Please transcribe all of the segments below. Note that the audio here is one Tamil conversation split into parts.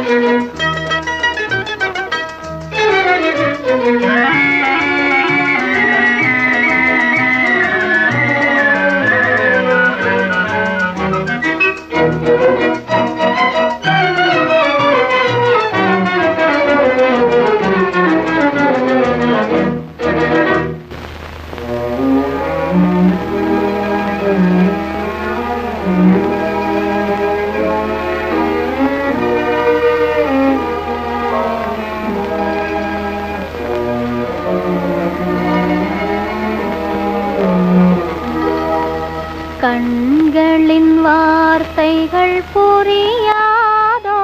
கண்களின் வார்த்தைகள் புரியாதோ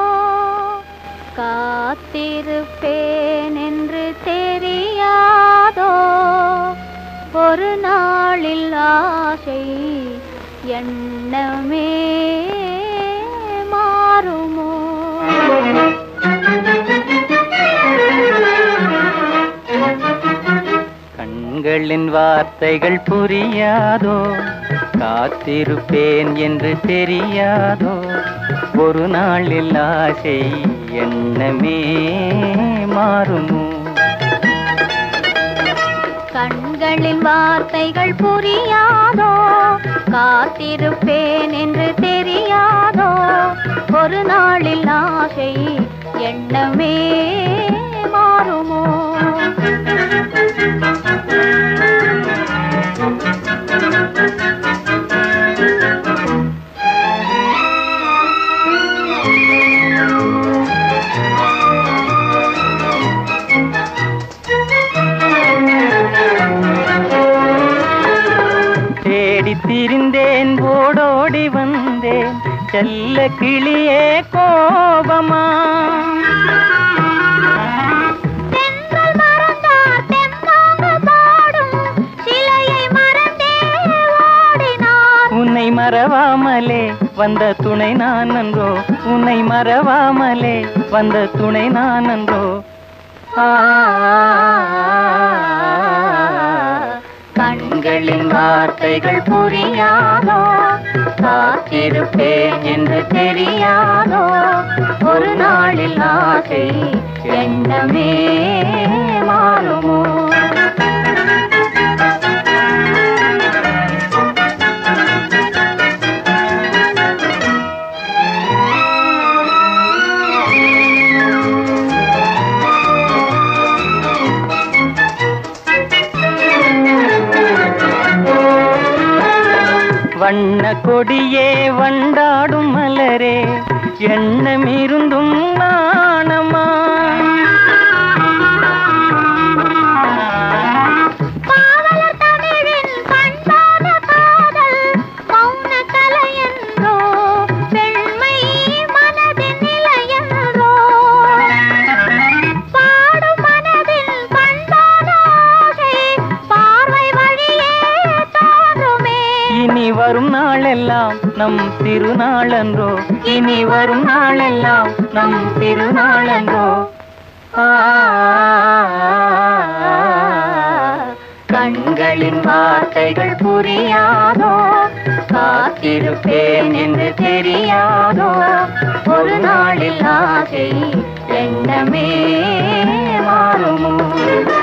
காத்திருப்பேன் என்று தெரியாதோ ஒரு நாளில் ஆசை எண்ணமே மாறுமோ கண்களின் வார்த்தைகள் புரியாதோ காத்திருப்பேன் என்று தெரியாதோ ஒரு நாளில் ஆசை எண்ணமே மாறுமோ கண்களின் வார்த்தைகள் புரியாதோ காத்திருப்பேன் என்று தெரியாதோ ஒரு நாளில் ஆசை எண்ணமே மாறுமோ தேடி திரிந்தேன் ஓடோடி வந்தேன் செல்ல கிளியே கோபமா தென்றல் மறந்தார் தெம்மாங்கு பாடும் சிலையை மறந்தே ஓடினார் உன்னை மறவாமலே வந்த துணை நான் அன்றோ உன்னை மறவாமலே வந்த துணை நான் அன்றோ ஆ, கண்களின் வார்த்தைகள் புரியாதோ காத்திருப்பேன் என்று தெரியாதோ ஒரு நாளில் ஆசை எண்ணமே மாறுமோ வண்ண கொடியே வண்டாடும் மலரே எண்ணம் இருந்தும் நாணமா காவலர் தமிழின் பண்பான காதல் மௌன கலையன்றோ பெண்மை மனதின் நிலையன்றோ பாடும் மனதில் பண்பான ஆசை பார்வை வழியே தோன்றுமே இனி வரும் நாளெல்லாம் நம் திருநாளன்றோ இனி வரும் நாளெல்லாம் நம் திருநாளன்றோ ஆ, கண்களின் வார்த்தைகள் புரியாதோ காத்திருப்பேன் என்று தெரியாதோ ஒரு நாளில் ஆசை எண்ணமே மாறுமோ